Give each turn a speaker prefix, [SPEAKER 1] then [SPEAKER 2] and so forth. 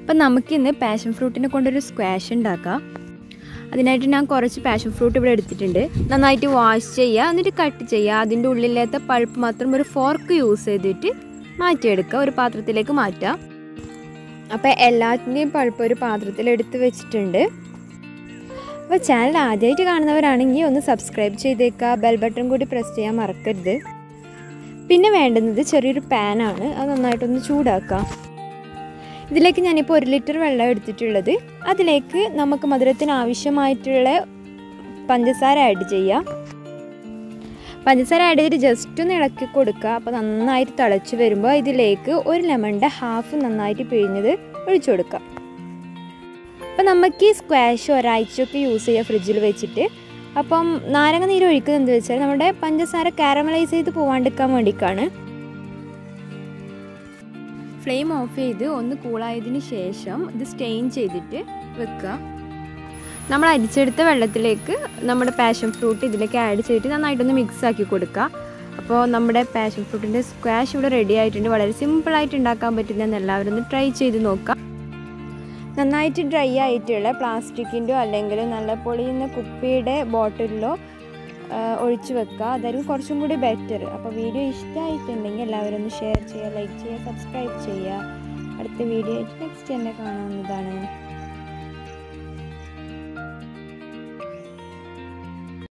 [SPEAKER 1] അപ്പം നമുക്കിന്ന് പാഷൻ ഫ്രൂട്ടിനെ കൊണ്ടൊരു സ്ക്വാഷ് ഉണ്ടാക്കാം അതിനായിട്ട് ഞാൻ കുറച്ച് പാഷൻ ഫ്രൂട്ട് ഇവിടെ എടുത്തിട്ടുണ്ട് നന്നായിട്ട് വാഷ് ചെയ്യുക എന്നിട്ട് കട്ട് ചെയ്യുക അതിൻ്റെ ഉള്ളിലത്തെ പൾപ്പ് മാത്രം ഒരു ഫോർക്ക് യൂസ് ചെയ്തിട്ട് മാറ്റിയെടുക്കുക ഒരു പാത്രത്തിലേക്ക് മാറ്റുക അപ്പോൾ എല്ലാത്തിൻ്റെയും പൾപ്പ് ഒരു പാത്രത്തിൽ എടുത്ത് വെച്ചിട്ടുണ്ട് അപ്പോൾ ചാനൽ ആദ്യമായിട്ട് കാണുന്നവരാണെങ്കിൽ ഒന്ന് സബ്സ്ക്രൈബ് ചെയ്തേക്കുക ബെൽ ബട്ടൺ കൂടി പ്രസ് ചെയ്യാൻ മറക്കരുത് പിന്നെ വേണ്ടുന്നത് ചെറിയൊരു പാനാണ് അത് നന്നായിട്ടൊന്ന് ചൂടാക്കാം ഇതിലേക്ക് ഞാനിപ്പോൾ ഒരു ലിറ്റർ വെള്ളം എടുത്തിട്ടുള്ളത് അതിലേക്ക് നമുക്ക് മധുരത്തിന് ആവശ്യമായിട്ടുള്ള പഞ്ചസാര ആഡ് ചെയ്യാം പഞ്ചസാര ആഡ് ചെയ്തിട്ട് ജസ്റ്റ് ഒന്ന് ഇളക്കി കൊടുക്കുക അപ്പോൾ നന്നായിട്ട് തിളച്ച് വരുമ്പോൾ ഇതിലേക്ക് ഒരു ലെമണിൻ്റെ ഹാഫ് നന്നായിട്ട് പിഴിഞ്ഞത് ഒഴിച്ചു കൊടുക്കുക അപ്പം നമുക്ക് ഈ സ്ക്വാഷ് ഒരാഴ്ചയൊക്കെ യൂസ് ചെയ്യുക ഫ്രിഡ്ജിൽ വെച്ചിട്ട് അപ്പം നാരങ്ങ നീര് ഒഴിക്കുന്നത് എന്ത് വെച്ചാൽ നമ്മുടെ പഞ്ചസാര കാരമലൈസ് ചെയ്ത് പോവാണ്ടിരിക്കാൻ വേണ്ടിയിട്ടാണ് ഫ്ലെയിം ഓഫ് ചെയ്ത് ഒന്ന് കൂളായതിന് ശേഷം ഇത് സ്റ്റെയിൻ ചെയ്തിട്ട് വെക്കുക നമ്മൾ അരിച്ചെടുത്ത വെള്ളത്തിലേക്ക് നമ്മുടെ പാഷൻ ഫ്രൂട്ട് ഇതിലേക്ക് ആഡ് ചെയ്തിട്ട് നന്നായിട്ടൊന്ന് മിക്സ് ആക്കി കൊടുക്കുക അപ്പോൾ നമ്മുടെ പാഷൻ ഫ്രൂട്ടിൻ്റെ സ്ക്വാഷ് ഇവിടെ റെഡി ആയിട്ടുണ്ട് വളരെ സിമ്പിളായിട്ട് ഉണ്ടാക്കാൻ പറ്റുന്നതെന്ന് എല്ലാവരും ഒന്ന് ട്രൈ ചെയ്ത് നോക്കാം നന്നായിട്ട് ഡ്രൈ ആയിട്ടുള്ള പ്ലാസ്റ്റിക്കിൻ്റെയോ അല്ലെങ്കിൽ നല്ല പൊളിയുന്ന കുപ്പിയുടെ ബോട്ടിലിലോ ഒഴിച്ച് വെക്കുക അതായിരിക്കും കുറച്ചും കൂടി ബെറ്റർ അപ്പോൾ വീഡിയോ ഇഷ്ടമായിട്ടുണ്ടെങ്കിൽ എല്ലാവരും ഒന്ന് ഷെയർ ചെയ്യുക ലൈക്ക് ചെയ്യുക സബ്സ്ക്രൈബ് ചെയ്യുക അടുത്ത വീഡിയോ ആയിട്ട് നെക്സ്റ്റ് തന്നെ കാണാവുന്നതാണ്